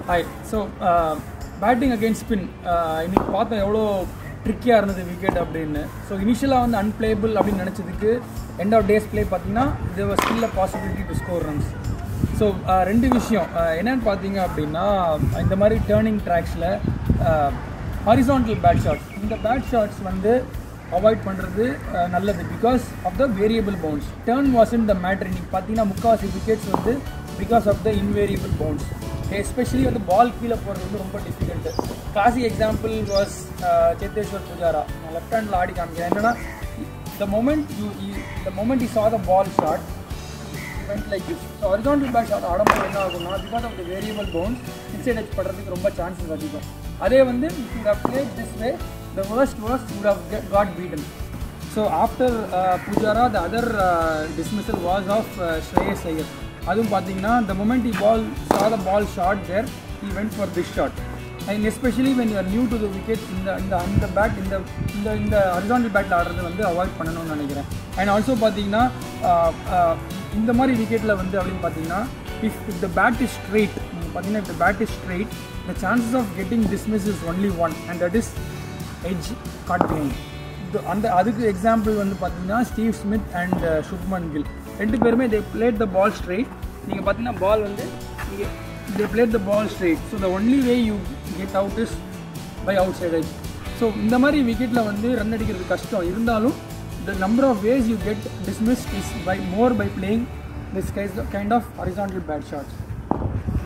Hi so batting against spin இன்னைக்கு பார்த்தோம் எவ்வளோ ட்ரிக்கியாக இருந்தது விக்கெட் அப்படின்னு ஸோ இனிஷியலாக வந்து அன்பிளேபிள் அப்படின்னு நினச்சதுக்கு எண்ட் ஆஃப் டேஸ் ப்ளே பார்த்தீங்கன்னா இது was still a possibility to score runs so ரெண்டு விஷயம் அஹ், என்னன்னு பார்த்தீங்க அப்படின்னா இந்த மாதிரி டேர்னிங் ட்ராக்ஸில் ஹாரிசான்டல் பேட் ஷாட்ஸ் இந்த பேட் ஷாட்ஸ் வந்து அவாய்ட் பண்ணுறது நல்லது because of the variable bounce turn was in the matter இன்னைக்கு பார்த்தீங்கன்னா முக்கால்வாசி விக்கெட்ஸ் வந்து because of the invariable bounce especially வந்து பால் கீழே போகிறது வந்து ரொம்ப difficult classic example was சேத்தேஸ்வர் Pujara நான் லெஃப்ட் ஹேண்டில் ஆடி காமிக்கிறேன் என்னன்னா the moment you the moment you saw the ball shot went like this. So horizontal bat shot ஆடும்போது என்ன ஆகும்னா because of the variable bounce inside edge படுறதுக்கு ரொம்ப சான்சஸ் அதிகம் அதே வந்து if you have played this way the worst was would have get, got beaten. So after Pujara the other dismissal was of Shreyas Iyer அதுவும் பார்த்தீங்கன்னா the moment E ball saw the ball shot there he went for this shot and especially when you're new to the wicket இந்த இந்த அந்த bad இந்த இந்த இந்த horizontal battle ஆடுறது வந்து அவாய்ட் பண்ணணும்னு நினைக்கிறேன் அண்ட் ஆல்சோ பார்த்தீங்கன்னா ஆஹ், ஆஹ், இந்த மாதிரி விக்கெட்டில் வந்து அப்படின்னு பார்த்தீங்கன்னா if if the bat is straight பார்த்தீங்கன்னா if the bat is straight the chances of getting dismiss is only one and that is edge caught behind. இது அந்த அதுக்கு எக்ஸாம்பிள் வந்து பார்த்தீங்கன்னா Steve Smith and Shubman Gill ரெண்டு பேருமே தே பிளேட் த பால் ஸ்ட்ரெயிட் நீங்கள் பார்த்தீங்கன்னா பால் வந்து இங்கே they played the ball straight so the only way you get out is by outside edge so இந்த மாதிரி விக்கெட்டில் வந்து ரன் அடிக்கிறது கஷ்டம் இருந்தாலும் the number of ways you get dismiss is by more by playing this guys kind of horizontal bat shots